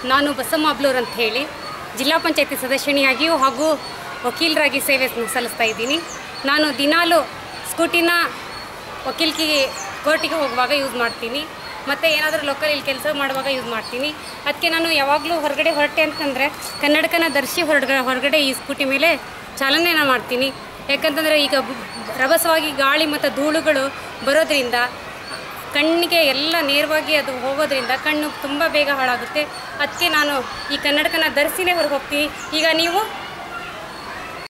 ನಾನು ಬಸಮ್ಮ ಅಬ್ಲೂರ್ ಅಂತ ಹೇಳಿ ಜಿಲ್ಲಾ ಪಂಚಾಯತಿ ಸದಸ್ಯನಿಯಾಗಿಯೂ ಹಾಗೂ ವಕೀಲರಾಗಿ ಸೇವೆ ಸಲ್ಲಿಸ್ತಾ ಇದ್ದೀನಿ ನಾನು ದಿನಾಲು ಸ್ಕೂಟಿನ ವಕೀಲ್ಕಿಗೆ ಕೋರ್ಟಿಗೆ ಹೋಗುವಾಗ ಯೂಸ್ ಮಾಡ್ತೀನಿ ಮತ್ತು ಏನಾದರೂ ಲೋಕಲಲ್ಲಿ ಕೆಲಸ ಮಾಡುವಾಗ ಯೂಸ್ ಮಾಡ್ತೀನಿ ಅದಕ್ಕೆ ನಾನು ಯಾವಾಗಲೂ ಹೊರಗಡೆ ಹೊರಟೆ ಅಂತಂದರೆ ಕನ್ನಡಕನ ಧರಿಸಿ ಹೊರಗಡೆ ಹೊರಗಡೆ ಈ ಸ್ಕೂಟಿ ಮೇಲೆ ಚಾಲನೆನ ಮಾಡ್ತೀನಿ ಯಾಕಂತಂದರೆ ಈಗ ಬ್- ರಭಸವಾಗಿ ಗಾಳಿ ಮತ್ತು ಧೂಳುಗಳು ಬರೋದ್ರಿಂದ ಕಣ್ಣಿಗೆ ಎಲ್ಲ ನೇರವಾಗಿ ಅದು ಹೋಗೋದ್ರಿಂದ ಕಣ್ಣು ತುಂಬ ಬೇಗ ಹಾಳಾಗುತ್ತೆ ಅದಕ್ಕೆ ನಾನು ಈ ಕನ್ನಡಕನ ಧರಿಸಿನೇ ಹೊರಗೆ ಹೋಗ್ತೀನಿ ಈಗ ನೀವು